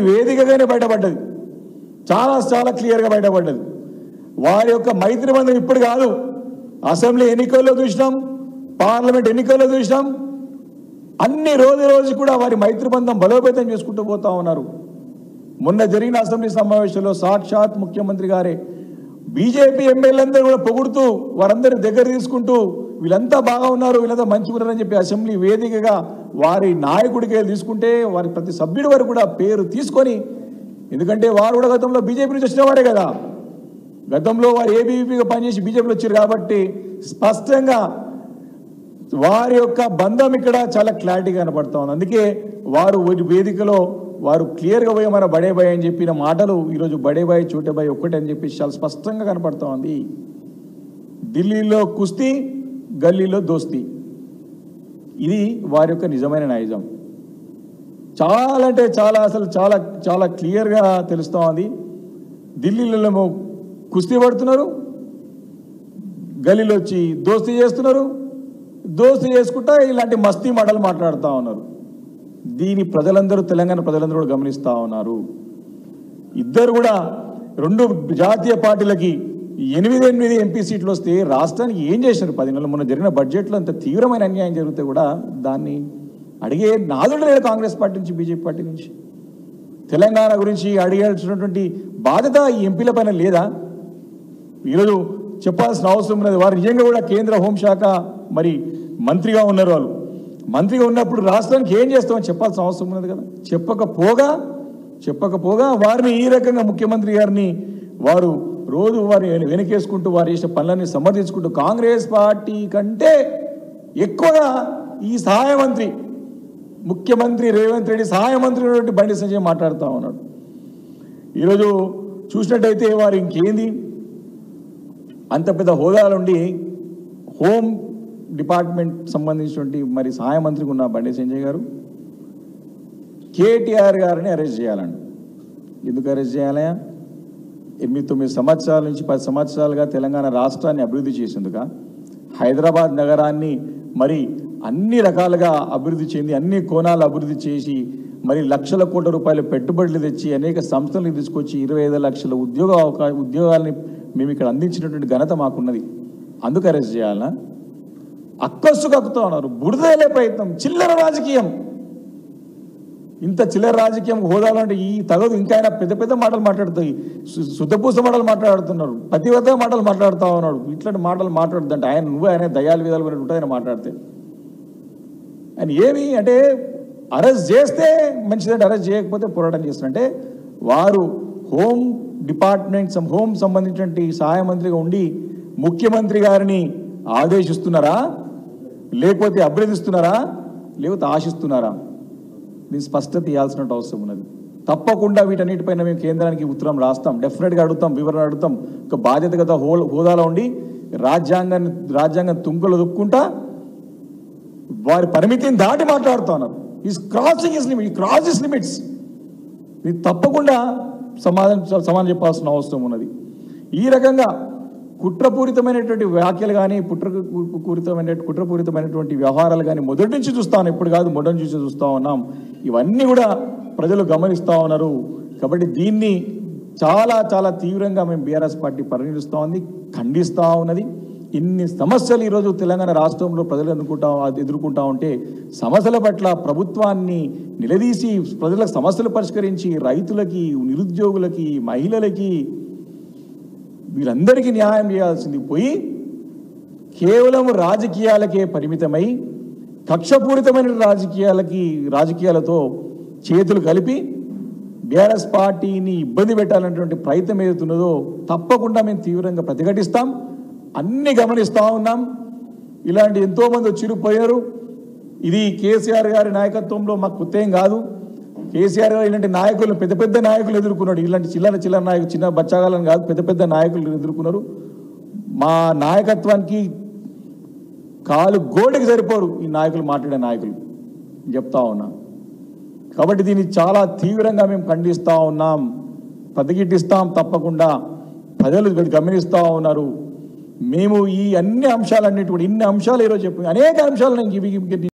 వేదికగానే బయటపడ్డది చాలా చాలా క్లియర్గా బయటపడ్డది వారి యొక్క మైత్రి బంధం ఇప్పుడు కాదు అసెంబ్లీ ఎన్నికల్లో చూసినాం పార్లమెంట్ ఎన్నికల్లో చూసినాం అన్ని రోజు రోజు కూడా వారి మైత్రి బంధం బలోపేతం చేసుకుంటూ పోతా ఉన్నారు మొన్న జరిగిన అసెంబ్లీ సమావేశంలో సాక్షాత్ ముఖ్యమంత్రి గారే బీజేపీ ఎమ్మెల్యేలందరూ కూడా పొగుడుతూ వారందరి దగ్గర తీసుకుంటూ వీళ్ళంతా బాగా ఉన్నారు వీళ్ళంతా మంచిగా ఉన్నారని చెప్పి అసెంబ్లీ వేదికగా వారి నాయకుడికి తీసుకుంటే వారి ప్రతి సభ్యుడి వరకు కూడా పేరు తీసుకొని ఎందుకంటే వారు కూడా గతంలో బీజేపీ నుంచి వచ్చిన వారే కదా గతంలో వారు ఏబీవీపీగా పనిచేసి బీజేపీలో వచ్చారు కాబట్టి స్పష్టంగా వారి యొక్క బంధం ఇక్కడ చాలా క్లారిటీగా కనపడతా ఉంది అందుకే వారు ఒక వేదికలో వారు క్లియర్గా పోయి మన బడేబాయ్ అని చెప్పిన మాటలు ఈరోజు బడేబాయ్ చోటేబాయ్ ఒక్కటే అని చెప్పి చాలా స్పష్టంగా కనపడతా ఉంది ఢిల్లీలో కుస్తీ గల్లీలో దోస్తీ ఇది వారి యొక్క నిజమైన నైజం చాలా అంటే చాలా అసలు చాలా చాలా క్లియర్గా తెలుస్తూ ఉంది ఢిల్లీలో కుస్తీ పడుతున్నారు గలీలో వచ్చి దోస్తీ చేస్తున్నారు దోస్తీ చేసుకుంటా ఇలాంటి మస్తీ మాటలు మాట్లాడుతూ ఉన్నారు దీని ప్రజలందరూ తెలంగాణ ప్రజలందరూ కూడా గమనిస్తూ ఉన్నారు ఇద్దరు కూడా రెండు జాతీయ పార్టీలకి ఎనిమిది ఎనిమిది ఎంపీ సీట్లు వస్తే రాష్ట్రానికి ఏం చేశారు పది నెలలు మొన్న జరిగిన బడ్జెట్లో అంత తీవ్రమైన అన్యాయం జరిగితే కూడా దాన్ని అడిగే నాదుడు లేదు కాంగ్రెస్ పార్టీ నుంచి బీజేపీ పార్టీ నుంచి తెలంగాణ గురించి అడిగాల్సినటువంటి బాధ్యత ఈ ఎంపీల పైన లేదా ఈరోజు చెప్పాల్సిన అవసరం ఉన్నది వారు నిజంగా కూడా కేంద్ర హోంశాఖ మరి మంత్రిగా ఉన్నారు వాళ్ళు మంత్రిగా ఉన్నప్పుడు రాష్ట్రానికి ఏం చేస్తామని చెప్పాల్సిన అవసరం ఉన్నది కదా చెప్పకపోగా చెప్పకపోగా వారిని ఈ రకంగా ముఖ్యమంత్రి గారిని వారు రోజు వారి వెనకేసుకుంటూ వారు చేసిన పనులన్నీ సమర్థించుకుంటూ కాంగ్రెస్ పార్టీ కంటే ఎక్కువగా ఈ సహాయ మంత్రి ముఖ్యమంత్రి రేవంత్ రెడ్డి సహాయ మంత్రి ఉన్నటువంటి బండి సంజయ్ మాట్లాడుతూ ఉన్నాడు ఈరోజు చూసినట్టయితే వారు ఇంకేంది అంత పెద్ద హోదాలో ఉండి హోమ్ డిపార్ట్మెంట్ సంబంధించినటువంటి మరి సహాయ మంత్రికి ఉన్న బండి సంజయ్ గారు కేటీఆర్ గారిని అరెస్ట్ చేయాలండి ఎందుకు అరెస్ట్ చేయాలయా ఎనిమిది తొమ్మిది సంవత్సరాల నుంచి పది సంవత్సరాలుగా తెలంగాణ రాష్ట్రాన్ని అభివృద్ధి చేసేందుక హైదరాబాద్ నగరాన్ని మరి అన్ని రకాలుగా అభివృద్ధి చెంది అన్ని కోణాలు అభివృద్ధి చేసి మరి లక్షల కోట్ల రూపాయల పెట్టుబడులు తెచ్చి అనేక సంస్థలను తీసుకొచ్చి ఇరవై ఐదు లక్షల ఉద్యోగ అవకా ఉద్యోగాలని మేము ఇక్కడ అందించినటువంటి ఘనత మాకున్నది అందుకు అరెస్ట్ చేయాలనా అక్కస్సు కక్కుతా ఉన్నారు బురదలే ప్రయత్నం చిల్లర రాజకీయం ఇంత చిల్లర రాజకీయం హోదాలో అంటే ఈ తగదు ఇంకా ఆయన పెద్ద పెద్ద మాటలు మాట్లాడుతాయి సు- శుద్ధపూస మాటలు మాట్లాడుతున్నారు పతివత మాటలు మాట్లాడుతూ ఉన్నాడు ఇట్లాంటి మాటలు మాట్లాడుతుంటే ఆయన నువ్వు ఆయన దయాలు విధాలు కూడా ఉంటుంది ఆయన మాట్లాడితే ఆయన ఏమి అంటే అరెస్ట్ చేస్తే మంచిదంటే అరెస్ట్ చేయకపోతే పోరాటం చేస్తున్నంటే వారు హోమ్ డిపార్ట్మెంట్ సం- హోమ్ సంబంధించినటువంటి సహాయ మంత్రిగా ఉండి ముఖ్యమంత్రి గారిని ఆదేశిస్తున్నారా లేకపోతే అభ్యర్థిస్తున్నారా లేకపోతే ఆశిస్తున్నారా దీని స్పష్టత ఇవ్వాల్సిన అవసరం ఉన్నది తప్పకుండా వీటన్నిటిపైన మేము కేంద్రానికి ఉత్తరం రాస్తాం డెఫినెట్గా అడుగుతాం వివరణ అడుగుతాం ఒక బాధ్యతగత హో హోదాలో ఉండి రాజ్యాంగాన్ని రాజ్యాంగం తుంకలు దుక్కుంటా వారి పరిమితిని దాటి మాట్లాడుతున్నారు is crossing is limit cross is limits ఇది తప్పకుండా సమాధానం సమాధానం చెప్పాల్సిన అవసరం ఉన్నది ఈ రకంగా కుట్రపూరితమైనటువంటి వ్యాఖ్యలు కానీ కుట్ర పూరితమైన కుట్రపూరితమైనటువంటి వ్యవహారాలు కానీ మొదటి నుంచి చూస్తాను ఇప్పుడు కాదు మొదటి నుంచి చూస్తూ ఉన్నాం ఇవన్నీ కూడా ప్రజలు గమనిస్తూ ఉన్నారు కాబట్టి దీన్ని చాలా చాలా తీవ్రంగా మేము బీఆర్ఎస్ పార్టీ పరిగణిస్తూ ఉంది ఖండిస్తూ ఉన్నది ఇన్ని సమస్యలు ఈరోజు తెలంగాణ రాష్ట్రంలో ప్రజలు ఎదుర్కొంటా ఎదుర్కొంటా ఉంటే సమస్యల పట్ల ప్రభుత్వాన్ని నిలదీసి ప్రజలకు సమస్యలు పరిష్కరించి రైతులకి నిరుద్యోగులకి మహిళలకి వీరందరికీ న్యాయం చేయాల్సింది పోయి కేవలం రాజకీయాలకే పరిమితమై కక్షపూరితమైన రాజకీయాలకి రాజకీయాలతో చేతులు కలిపి బీఆర్ఎస్ పార్టీని ఇబ్బంది పెట్టాలనేటువంటి ప్రయత్నం ఏదైతున్నదో తప్పకుండా మేము తీవ్రంగా ప్రతిఘటిస్తాం అన్ని గమనిస్తూ ఉన్నాం ఇలాంటి ఎంతోమంది వచ్చిరిపోయారు ఇది కేసీఆర్ గారి నాయకత్వంలో మాకు కొత్త ఏం కాదు కేసీఆర్ గారు ఇలాంటి నాయకులు పెద్ద పెద్ద నాయకులు ఎదుర్కొన్నాడు ఇలాంటి చిల్లర చిల్లర నాయకులు చిన్న బచ్చాగాలని కాదు పెద్ద పెద్ద నాయకులు ఎదుర్కొన్నారు మా నాయకత్వానికి కాలు గోడకి సరిపోరు ఈ నాయకులు మాట్లాడే నాయకులు చెప్తా ఉన్నా కాబట్టి దీన్ని చాలా తీవ్రంగా మేము ఖండిస్తూ ఉన్నాం ప్రతిఘటిస్తాం తప్పకుండా ప్రజలు గమనిస్తూ ఉన్నారు మేము ఈ అన్ని అంశాలన్నిటి కూడా ఇన్ని అంశాలు ఈరోజు చెప్పి అనేక అంశాలు నేను ఇవి- ఇవి-